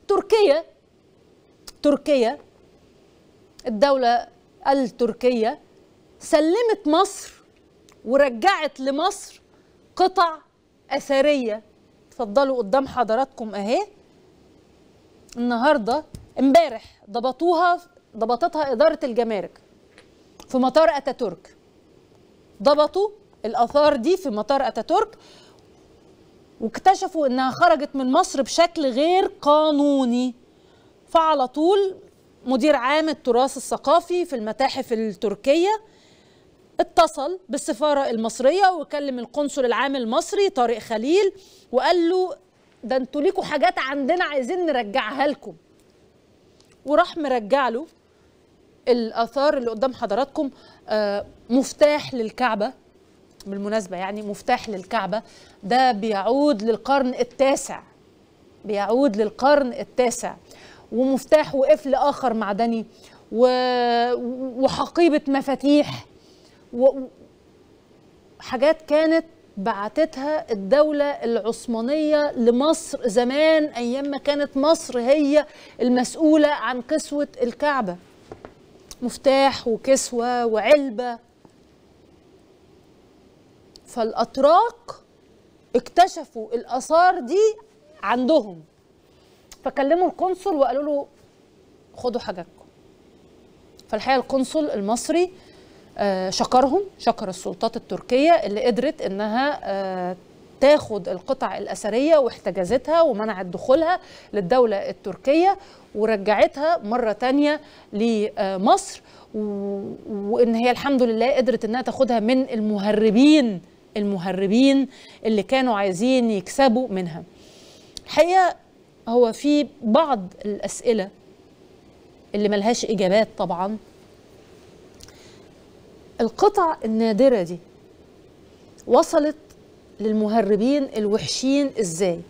تركيا تركيا الدولة التركية سلمت مصر ورجعت لمصر قطع أثرية اتفضلوا قدام حضراتكم أهي النهاردة امبارح ضبطوها ضبطتها إدارة الجمارك في مطار أتاتورك ضبطوا الآثار دي في مطار أتاتورك واكتشفوا انها خرجت من مصر بشكل غير قانوني فعلى طول مدير عام التراث الثقافي في المتاحف التركيه اتصل بالسفاره المصريه وكلم القنصل العام المصري طارق خليل وقال له ده انتوا ليكوا حاجات عندنا عايزين نرجعها لكم وراح مرجع له الاثار اللي قدام حضراتكم آه، مفتاح للكعبه بالمناسبة يعني مفتاح للكعبة ده بيعود للقرن التاسع بيعود للقرن التاسع ومفتاح وقفل آخر معدني و... وحقيبة مفاتيح و... حاجات كانت بعتتها الدولة العثمانية لمصر زمان أيام ما كانت مصر هي المسؤولة عن كسوة الكعبة مفتاح وكسوة وعلبة فالاتراك اكتشفوا الاثار دي عندهم فكلموا القنصل وقالوا له خدوا حاجاتكم فالحقيقه القنصل المصري آه، شكرهم شكر السلطات التركيه اللي قدرت انها آه، تاخد القطع الاثريه واحتجزتها ومنعت دخولها للدوله التركيه ورجعتها مره تانية لمصر و- وان هي الحمد لله قدرت انها تاخدها من المهربين المهربين اللي كانوا عايزين يكسبوا منها الحقيقه هو في بعض الاسئله اللي ملهاش اجابات طبعا القطع النادره دي وصلت للمهربين الوحشين ازاي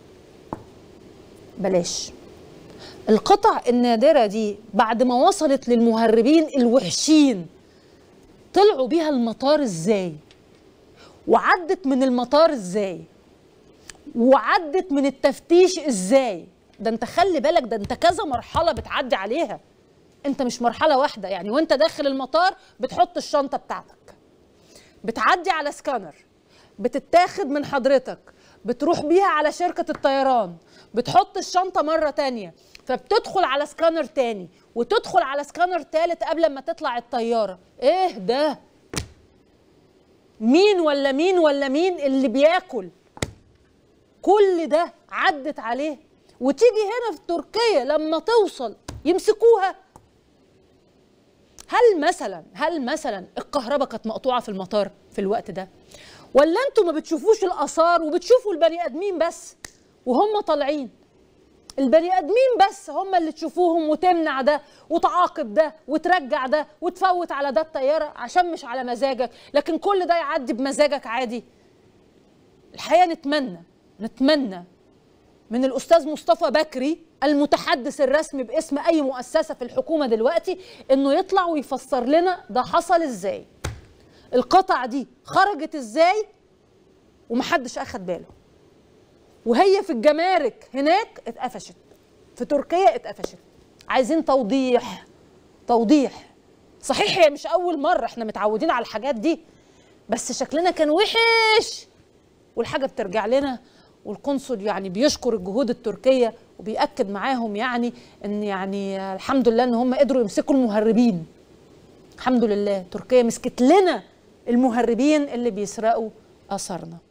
بلاش القطع النادرة دي بعد ما وصلت للمهربين الوحشين طلعوا بيها المطار ازاي وعدت من المطار ازاي وعدت من التفتيش ازاي ده انت خلي بالك ده انت كذا مرحلة بتعدي عليها انت مش مرحلة واحدة يعني وانت داخل المطار بتحط الشنطة بتاعتك بتعدي على سكانر بتتاخد من حضرتك بتروح بيها على شركة الطيران بتحط الشنطة مرة تانية فبتدخل على سكانر تاني وتدخل على سكانر تالت قبل ما تطلع الطيارة ايه ده مين ولا مين ولا مين اللي بياكل كل ده عدت عليه وتيجي هنا في تركيا لما توصل يمسكوها هل مثلا هل مثلا الكهرباء كانت مقطوعه في المطار في الوقت ده ولا انتوا ما بتشوفوش الاثار وبتشوفوا البني ادمين بس وهم طالعين البني ادمين بس هم اللي تشوفوهم وتمنع ده وتعاقب ده وترجع ده وتفوت على ده الطياره عشان مش على مزاجك لكن كل ده يعدي بمزاجك عادي الحقيقه نتمنى نتمنى من الاستاذ مصطفى بكري المتحدث الرسمي باسم اي مؤسسه في الحكومه دلوقتي انه يطلع ويفسر لنا ده حصل ازاي القطع دي خرجت ازاي ومحدش اخد باله وهي في الجمارك هناك اتقفشت في تركيا اتقفشت عايزين توضيح توضيح صحيح هي مش اول مره احنا متعودين على الحاجات دي بس شكلنا كان وحش والحاجه بترجع لنا والقنصل يعني بيشكر الجهود التركيه وبيأكد معاهم يعني ان يعني الحمد لله ان هم قدروا يمسكوا المهربين الحمد لله تركيا مسكت لنا المهربين اللي بيسرقوا اثارنا